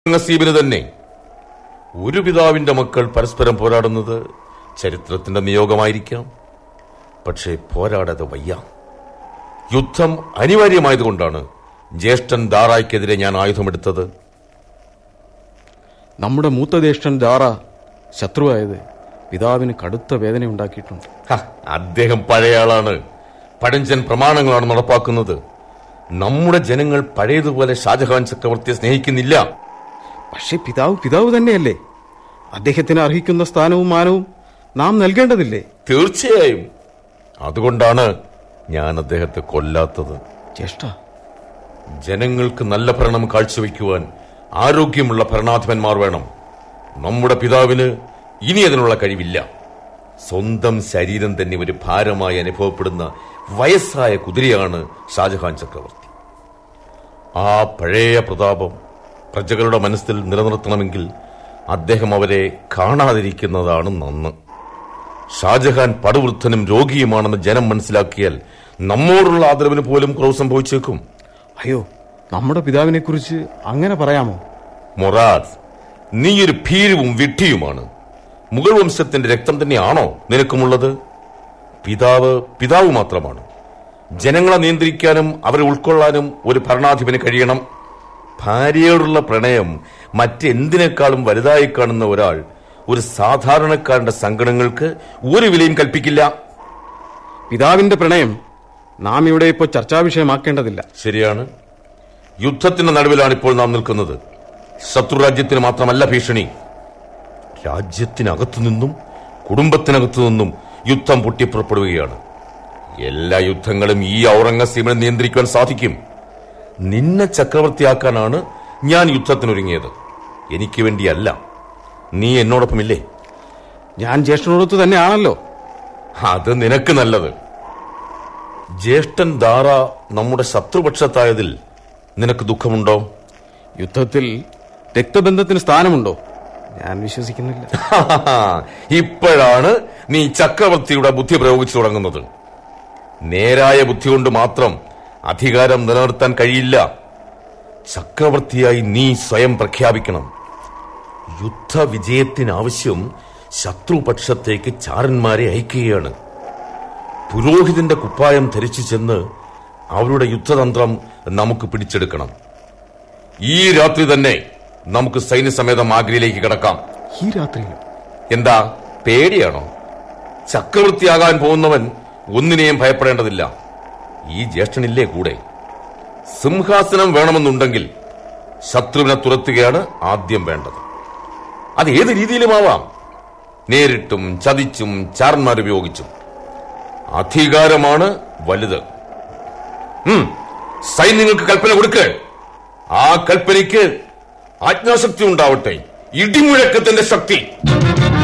നസീബിന് തന്നെ ഒരു പിതാവിന്റെ മക്കൾ പരസ്പരം പോരാടുന്നത് ചരിത്രത്തിന്റെ നിയോഗമായിരിക്കാം പക്ഷേ പോരാടാതെ വയ്യ യുദ്ധം അനിവാര്യമായതുകൊണ്ടാണ് ജ്യേഷ്ഠൻ ദാറായ്ക്കെതിരെ ഞാൻ ആയുധമെടുത്തത് നമ്മുടെ മൂത്ത ജ്യേഷ്ഠൻ ജാറ ശത്രുവായത് പിതാവിന് കടുത്ത വേദന ഉണ്ടാക്കിയിട്ടുണ്ട് ഹ, അദ്ദേഹം പഴയ ആളാണ് പഴഞ്ചൻ പ്രമാണങ്ങളാണ് നടപ്പാക്കുന്നത് നമ്മുടെ ജനങ്ങൾ പഴയതുപോലെ ഷാജഹാൻ ചക്രവർത്തിയെ സ്നേഹിക്കുന്നില്ല പക്ഷേ പിതാവ് പിതാവ് തന്നെയല്ലേ അദ്ദേഹത്തിന് അർഹിക്കുന്ന സ്ഥാനവും മാനവും നാം നൽകേണ്ടതില്ലേ തീർച്ചയായും അതുകൊണ്ടാണ് ഞാൻ അദ്ദേഹത്തെ കൊല്ലാത്തത് ജ്യേഷ്ഠ ജനങ്ങൾക്ക് നല്ല ഭരണം കാഴ്ചവെക്കുവാൻ ആരോഗ്യമുള്ള ഭരണാധിപന്മാർ വേണം നമ്മുടെ പിതാവിന് ഇനി അതിനുള്ള കഴിവില്ല സ്വന്തം ശരീരം തന്നെ ഒരു ഭാരമായി അനുഭവപ്പെടുന്ന വയസ്സായ കുതിരയാണ് ഷാജഹാൻ ചക്രവർത്തി ആ പഴയ പ്രതാപം പ്രജകളുടെ മനസ്സിൽ നിലനിർത്തണമെങ്കിൽ അദ്ദേഹം അവരെ കാണാതിരിക്കുന്നതാണ് നന്ന് ഷാജഹാൻ പടുവൃദ്ധനും രോഗിയുമാണെന്ന് ജനം മനസ്സിലാക്കിയാൽ നമ്മോടുള്ള ആദരവിന് പോലും കുറവ് സംഭവിച്ചേക്കും അയ്യോ നമ്മുടെ പിതാവിനെ കുറിച്ച് അങ്ങനെ പറയാമോ മൊറാദ് നീയൊരു ഭീരുവും വിഡ്ഢിയുമാണ് മുഗൾ വംശത്തിന്റെ രക്തം തന്നെയാണോ നിനക്കുമുള്ളത് പിതാവ് പിതാവ് മാത്രമാണ് ജനങ്ങളെ നിയന്ത്രിക്കാനും അവരെ ഉൾക്കൊള്ളാനും ഒരു ഭരണാധിപന് കഴിയണം ഭാര്യയോടുള്ള പ്രണയം മറ്റെന്തിനേക്കാളും വലുതായി കാണുന്ന ഒരാൾ ഒരു സാധാരണക്കാരന്റെ സങ്കടങ്ങൾക്ക് ഒരു വിലയും കൽപ്പിക്കില്ല പിതാവിന്റെ പ്രണയം നാം ഇവിടെ ഇപ്പോൾ ചർച്ചാ വിഷയമാക്കേണ്ടതില്ല ശരിയാണ് യുദ്ധത്തിന്റെ നടുവിലാണ് ഇപ്പോൾ നാം നിൽക്കുന്നത് ശത്രുരാജ്യത്തിന് മാത്രമല്ല ഭീഷണി രാജ്യത്തിനകത്തു നിന്നും കുടുംബത്തിനകത്തു നിന്നും യുദ്ധം പൊട്ടിപ്പുറപ്പെടുകയാണ് എല്ലാ യുദ്ധങ്ങളും ഈ ഔറംഗസീബിനെ നിയന്ത്രിക്കുവാൻ സാധിക്കും നിന്നെ ചക്രവർത്തിയാക്കാനാണ് ഞാൻ യുദ്ധത്തിനൊരുങ്ങിയത് എനിക്ക് വേണ്ടിയല്ല നീ എന്നോടൊപ്പമില്ലേ ഞാൻ ജ്യേഷ്ഠനോടൊത്ത് തന്നെയാണല്ലോ അത് നിനക്ക് നല്ലത് ജ്യേഷ്ഠൻ ദാറ നമ്മുടെ ശത്രുപക്ഷത്തായതിൽ നിനക്ക് ദുഃഖമുണ്ടോ യുദ്ധത്തിൽ രക്തബന്ധത്തിന് സ്ഥാനമുണ്ടോ ഞാൻ വിശ്വസിക്കുന്നില്ല ഇപ്പോഴാണ് നീ ചക്രവർത്തിയുടെ ബുദ്ധി പ്രയോഗിച്ചു തുടങ്ങുന്നത് നേരായ ബുദ്ധി കൊണ്ട് മാത്രം അധികാരം നിലനിർത്താൻ കഴിയില്ല ചക്രവർത്തിയായി നീ സ്വയം പ്രഖ്യാപിക്കണം യുദ്ധവിജയത്തിനാവശ്യം ശത്രുപക്ഷത്തേക്ക് ചാരന്മാരെ അയക്കുകയാണ് പുരോഹിതന്റെ കുപ്പായം ധരിച്ചു ചെന്ന് അവരുടെ യുദ്ധതന്ത്രം നമുക്ക് പിടിച്ചെടുക്കണം ഈ രാത്രി തന്നെ നമുക്ക് സൈന്യസമേതം ആഗ്രയിലേക്ക് കിടക്കാം ഈ രാത്രിയിൽ എന്താ പേടിയാണോ ചക്രവർത്തിയാകാൻ പോകുന്നവൻ ഒന്നിനെയും ഭയപ്പെടേണ്ടതില്ല ഈ ജ്യേഷ്ഠനില്ലേ കൂടെ സിംഹാസനം വേണമെന്നുണ്ടെങ്കിൽ ശത്രുവിനെ തുരത്തുകയാണ് ആദ്യം വേണ്ടത് അത് ഏത് രീതിയിലുമാവാം നേരിട്ടും ചതിച്ചും ചാരന്മാരുപയോഗിച്ചും അധികാരമാണ് വലുത് ഉം, സൈന്യങ്ങൾക്ക് കൽപ്പന കൊടുക്ക് ആ കൽപ്പനയ്ക്ക് ആജ്ഞാശക്തി ഉണ്ടാവട്ടെ ഇടിമുഴക്കത്തിന്റെ ശക്തി